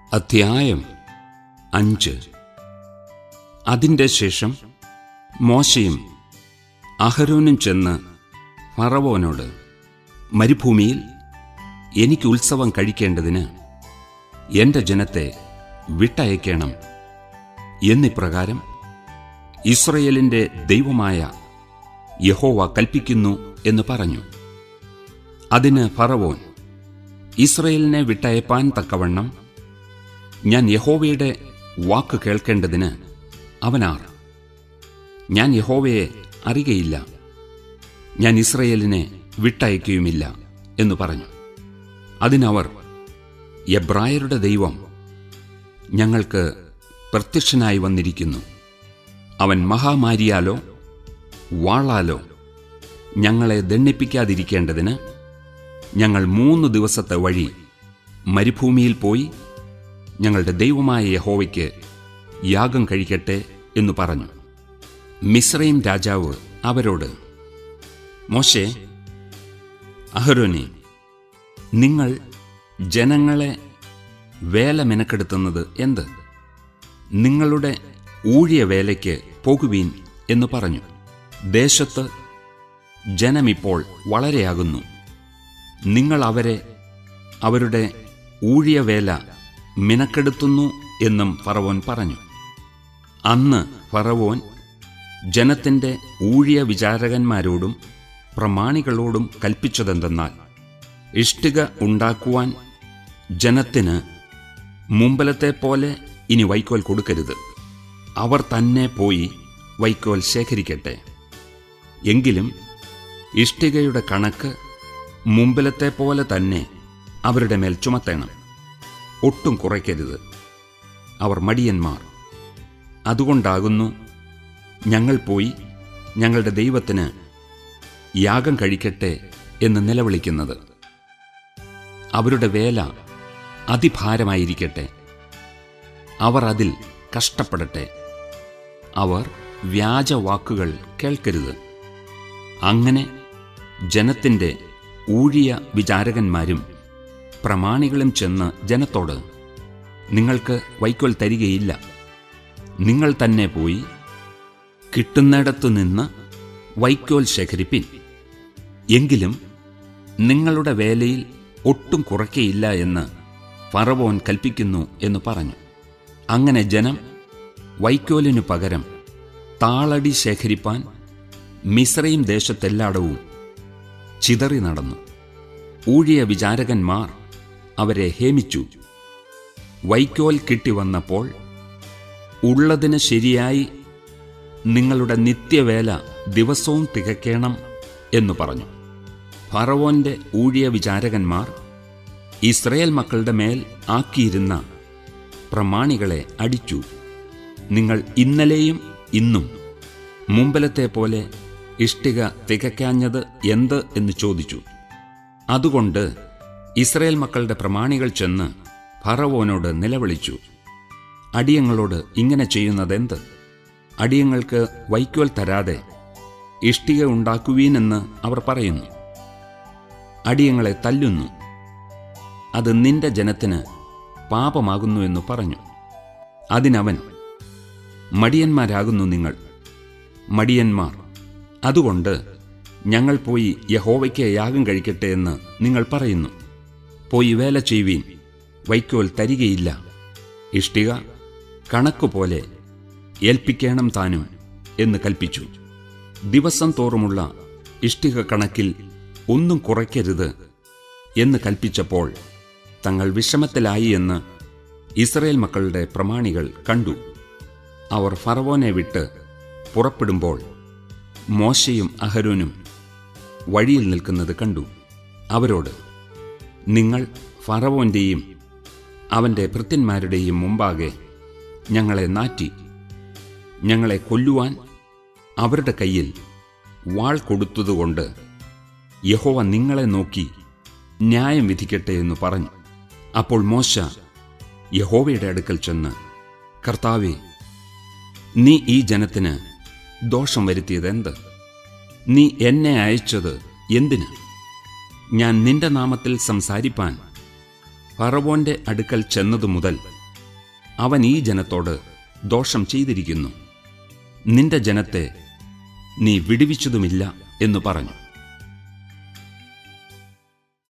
അധ്യായം അഞ്ച് അതിൻ്റെ ശേഷം മോശയും അഹരോനും ചെന്ന് ഫറവോനോട് മരുഭൂമിയിൽ എനിക്ക് ഉത്സവം കഴിക്കേണ്ടതിന് എൻ്റെ ജനത്തെ വിട്ടയക്കണം എന്നിപ്രകാരം ഇസ്രയേലിൻ്റെ ദൈവമായ യഹോവ കൽപ്പിക്കുന്നു എന്ന് പറഞ്ഞു അതിന് ഫറവോൻ ഇസ്രയേലിനെ വിട്ടയപ്പാൻ തക്കവണ്ണം ഞാൻ യഹോവയുടെ വാക്ക് കേൾക്കേണ്ടതിന് അവനാർ ഞാൻ യഹോവയെ അറിയയില്ല ഞാൻ ഇസ്രയേലിനെ വിട്ടയക്കുകയുമില്ല എന്ന് പറഞ്ഞു അതിനവർ എബ്രായരുടെ ദൈവം ഞങ്ങൾക്ക് പ്രത്യക്ഷനായി വന്നിരിക്കുന്നു അവൻ മഹാമാരിയാലോ വാളാലോ ഞങ്ങളെ ദണ്ണിപ്പിക്കാതിരിക്കേണ്ടതിന് ഞങ്ങൾ മൂന്ന് ദിവസത്തെ വഴി മരുഭൂമിയിൽ പോയി ഞങ്ങളുടെ ദൈവമായ യഹോവയ്ക്ക് യാഗം കഴിക്കട്ടെ എന്നു പറഞ്ഞു മിശ്രയും രാജാവ് അവരോട് മോശെ അഹരോനെ നിങ്ങൾ ജനങ്ങളെ വേല മെനക്കെടുത്തുന്നത് എന്ത് നിങ്ങളുടെ ഊഴിയ വേലയ്ക്ക് പോകുവീൻ എന്ന് പറഞ്ഞു ദേശത്ത് ജനമിപ്പോൾ വളരെയാകുന്നു നിങ്ങൾ അവരെ അവരുടെ ഊഴിയ വേല മിനക്കെടുത്തുന്നു എന്നും ഫറവോൻ പറഞ്ഞു അന്ന് ഫറവോൻ ജനത്തിൻ്റെ ഊഴിയ വിചാരകന്മാരോടും പ്രമാണികളോടും കൽപ്പിച്ചതെന്തെന്നാൽ ഇഷ്ടിക ഉണ്ടാക്കുവാൻ ജനത്തിന് മുമ്പലത്തെ പോലെ ഇനി വൈക്കോൽ കൊടുക്കരുത് അവർ തന്നെ പോയി വൈക്കോൽ ശേഖരിക്കട്ടെ എങ്കിലും ഇഷ്ടികയുടെ കണക്ക് മുമ്പിലത്തെ പോലെ തന്നെ അവരുടെ മേൽ ചുമത്തേണം ഒട്ടും കുറയ്ക്കരുത് അവർ മടിയന്മാർ അതുകൊണ്ടാകുന്നു ഞങ്ങൾ പോയി ഞങ്ങളുടെ ദൈവത്തിന് യാഗം കഴിക്കട്ടെ എന്ന് നിലവിളിക്കുന്നത് അവരുടെ വേല അതിഭാരമായിരിക്കട്ടെ അവർ അതിൽ കഷ്ടപ്പെടട്ടെ അവർ വ്യാജവാക്കുകൾ കേൾക്കരുത് അങ്ങനെ ജനത്തിൻ്റെ ഊഴിയ വിചാരകന്മാരും പ്രമാണികളും ചെന്ന് ജനത്തോട് നിങ്ങൾക്ക് വൈക്കോൽ തരികയില്ല നിങ്ങൾ തന്നെ പോയി കിട്ടുന്നിടത്തു നിന്ന് വൈക്കോൽ ശേഖരിപ്പിൻ എങ്കിലും നിങ്ങളുടെ വേലയിൽ ഒട്ടും കുറയ്ക്കയില്ല എന്ന് ഫറവോൻ കൽപ്പിക്കുന്നു എന്ന് പറഞ്ഞു അങ്ങനെ ജനം വൈക്കോലിനു പകരം താളടി ശേഖരിപ്പാൻ മിശ്രയും ദേശത്തെല്ലായിടവും ചിതറി നടന്നു ഊഴിയ വിചാരകന്മാർ അവരെ ഹേമിച്ചു വൈക്കോൽ കിട്ടിവന്നപ്പോൾ ഉള്ളതിന് ശരിയായി നിങ്ങളുടെ നിത്യവേല ദിവസവും തികയ്ക്കണം എന്നു പറഞ്ഞു ഫറവോന്റെ ഊഴിയ വിചാരകന്മാർ ഇസ്രയേൽ മക്കളുടെ മേൽ ആക്കിയിരുന്ന പ്രമാണികളെ അടിച്ചു നിങ്ങൾ ഇന്നലെയും ഇന്നും മുമ്പലത്തെ പോലെ ഇഷ്ടിക തികയ്ക്കാഞ്ഞത് എന്ത് എന്ന് ചോദിച്ചു അതുകൊണ്ട് ഇസ്രയേൽ മക്കളുടെ പ്രമാണികൾ ചെന്ന് ഫറവോനോട് നിലവിളിച്ചു അടിയങ്ങളോട് ഇങ്ങനെ ചെയ്യുന്നതെന്ത് അടിയങ്ങൾക്ക് വൈക്കോൽ തരാതെ ഇഷ്ടിക ഉണ്ടാക്കുവീനെന്ന് അവർ പറയുന്നു അടിയങ്ങളെ തല്ലുന്നു അത് നിന്റെ ജനത്തിന് പാപമാകുന്നു എന്ന് പറഞ്ഞു അതിനവൻ മടിയന്മാരാകുന്നു നിങ്ങൾ മടിയന്മാർ അതുകൊണ്ട് ഞങ്ങൾ പോയി യഹോവയ്ക്ക് യാഗം കഴിക്കട്ടെ എന്ന് നിങ്ങൾ പറയുന്നു പോയി വേല ചെയ്യുവീൻ വൈക്കോൽ തരികയില്ല ഇഷ്ടിക കണക്കുപോലെ ഏൽപ്പിക്കണം താനും എന്ന് കൽപ്പിച്ചു ദിവസം തോറുമുള്ള ഇഷ്ടിക കണക്കിൽ ഒന്നും കുറയ്ക്കരുത് എന്ന് കൽപ്പിച്ചപ്പോൾ തങ്ങൾ വിഷമത്തിലായി എന്ന് ഇസ്രയേൽ മക്കളുടെ പ്രമാണികൾ കണ്ടു അവർ ഫറവോനെ വിട്ട് പുറപ്പെടുമ്പോൾ മോശയും അഹരോനും വഴിയിൽ നിൽക്കുന്നത് കണ്ടു അവരോട് നിങ്ങൾ ഫറവോന്റെയും അവന്റെ ഭൃത്യന്മാരുടെയും മുമ്പാകെ ഞങ്ങളെ നാറ്റി ഞങ്ങളെ കൊല്ലുവാൻ അവരുടെ കയ്യിൽ വാൾ കൊടുത്തതുകൊണ്ട് യഹോവ നിങ്ങളെ നോക്കി ന്യായം വിധിക്കട്ടെ എന്ന് പറഞ്ഞു അപ്പോൾ മോശ യഹോവയുടെ അടുക്കൽ ചെന്ന് കർത്താവെ നീ ഈ ജനത്തിന് ദോഷം വരുത്തിയതെന്ത് നീ എന്നെ അയച്ചത് എന്തിന് ഞാൻ നിന്റെ നാമത്തിൽ സംസാരിപ്പാൻ ഫറവോന്റെ അടുക്കൽ ചെന്നതു മുതൽ അവൻ ഈ ജനത്തോട് ദോഷം ചെയ്തിരിക്കുന്നു നിന്റെ ജനത്തെ നീ വിടുവിച്ചതുമില്ല എന്നു പറഞ്ഞു